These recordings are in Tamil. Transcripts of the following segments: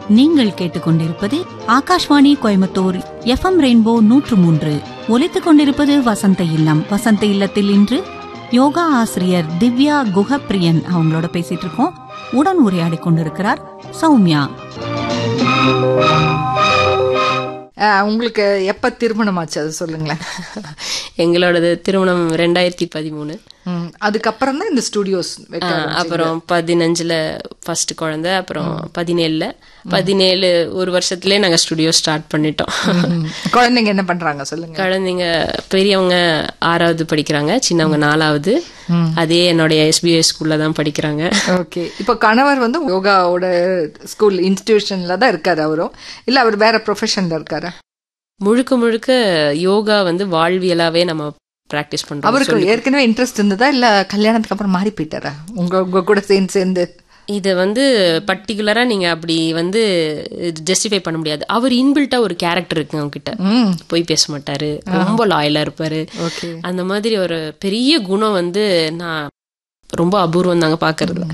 நீங்கள் கேட்டுக்கொண்டிருப்பது ஆகாஷ்வாணி கோயம்புத்தூர் எஃப்எம் ரெயின்போ நூற்று மூன்று ஒலித்துக் கொண்டிருப்பது வசந்த இல்லம் வசந்த இல்லத்தில் இன்று யோகா ஆசிரியர் திவ்யா குஹப்பிரியன் அவங்களோட பேசிட்டு இருக்கோம் உடன் உரையாடி கொண்டிருக்கிறார் சௌமியா அஹ், உங்களுக்கு எப்ப திருமணம் ஆச்சு அது சொல்லுங்களேன் எங்களோடது திருமணம் ரெண்டாயிரத்தி பதிமூணு ம், அதுக்கப்புறம் தான் இந்த ஸ்டுடியோஸ் வைக்க ஆரம்பிச்சீங்க. அப்புறம் பதினஞ்சுல ஃபர்ஸ்ட் குழந்தை அப்புறம் பதினேழுல பதினேழு ஒரு வருஷத்துலயே நாங்க ஸ்டுடியோ ஸ்டார்ட் பண்ணிட்டோம் ம். குழந்தைங்க என்ன பண்றாங்க சொல்லுங்க குழந்தைங்க பெரியவங்க ஆறாவது படிக்கிறாங்க சின்னவங்க நாலாவது அதே என்னுடைய எஸ்பிஐ ஸ்கூல்ல தான் படிக்கிறாங்க ஓகே இப்போ கணவர் வந்து யோகாவோட ஸ்கூல் இன்ஸ்டிடியூஷன்ல தான் இருக்காரு அவரும் இல்ல அவர் வேற ப்ரொஃபஷன்ல இருக்காரு முழுக்க முழுக்க யோகா வந்து வாழ்வியலாவே நம்ம பிராக்டிஸ் பண்றோம் அவருக்கு ஏற்கனவே இன்ட்ரெஸ்ட் இருந்ததா இல்ல கல்யாணத்துக்கு அப்புறம் மாறி போயிட்டாரா உங்க உங்க கூட சேர்ந்து சேர்ந்து இதை வந்து பர்டிகுலரா நீங்க அப்படி வந்து ஜஸ்டிஃபை பண்ண முடியாது அவர் இன்பில்ட்டா ஒரு கேரக்டர் இருக்கு அவங்க கிட்ட ம் போய் பேச மாட்டாரு ரொம்ப லாயலா இருப்பாரு ஓகே அந்த மாதிரி ஒரு பெரிய குணம் வந்து நான் ரொம்ப அபூர்வம் தாங்க பாக்குறது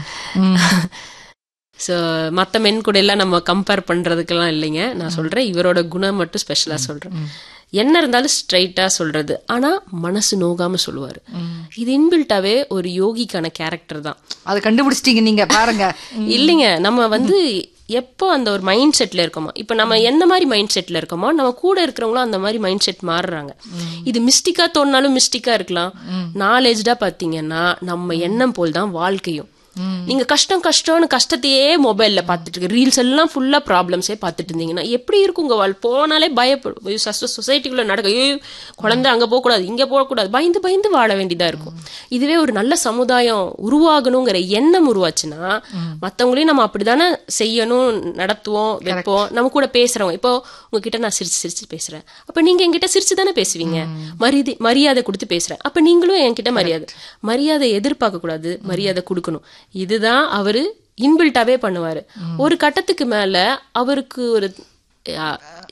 ஸோ மற்ற மென் கூட எல்லாம் நம்ம கம்பேர் பண்றதுக்கெல்லாம் இல்லைங்க நான் சொல்றேன் இவரோட குணம் மட்டும் ஸ்பெஷலா சொல்றேன் என்ன இருந்தாலும் ஸ்ட்ரைட்டா சொல்றது ஆனா மனசு நோகாம சொல்லுவாரு இது இன்பில்ட்டாவே ஒரு யோகிக்கான கேரக்டர் தான் அதை கண்டுபிடிச்சிட்டீங்க நீங்க பாருங்க இல்லைங்க நம்ம வந்து எப்போ அந்த ஒரு மைண்ட் செட்ல இருக்கோமோ இப்போ நம்ம என்ன மாதிரி மைண்ட் செட்ல இருக்கோமோ நம்ம கூட இருக்கிறவங்களும் அந்த மாதிரி மைண்ட் செட் மாறுறாங்க இது மிஸ்டிக்கா தோணினாலும் மிஸ்டிக்கா இருக்கலாம் நாலேஜ்டா பாத்தீங்கன்னா நம்ம எண்ணம் போல் தான் வாழ்க்கையும் நீங்க கஷ்டம் கஷ்டம்னு கஷ்டத்தையே மொபைல்ல பார்த்துட்டு இருக்கு ரீல்ஸ் எல்லாம் ஃபுல்லா ப்ராப்ளம்ஸே பார்த்துட்டு இருந்தீங்கன்னா எப்படி இருக்கும் உங்க வாழ் போனாலே பயப்படும் சொசைட்டிக்குள்ள நடக்க ஐயோ குழந்தை அங்க போகக்கூடாது இங்க போகக்கூடாது பயந்து பயந்து வாழ வேண்டியதா இருக்கும் இதுவே ஒரு நல்ல சமுதாயம் உருவாகணுங்கிற எண்ணம் உருவாச்சுன்னா மத்தவங்களையும் நம்ம அப்படிதானே செய்யணும் நடத்துவோம் வைப்போம் நம்ம கூட பேசுறவங்க இப்போ உங்ககிட்ட நான் சிரிச்சு சிரிச்சு பேசுறேன் அப்ப நீங்க என்கிட்ட சிரிச்சு தானே பேசுவீங்க மரியாதை மரியாதை கொடுத்து பேசுறேன் அப்ப நீங்களும் என்கிட்ட மரியாதை மரியாதை எதிர்பார்க்க கூடாது மரியாதை கொடுக்கணும் இதுதான் அவரு இன்பில்ட்டாவே பண்ணுவாரு ஒரு கட்டத்துக்கு மேல அவருக்கு ஒரு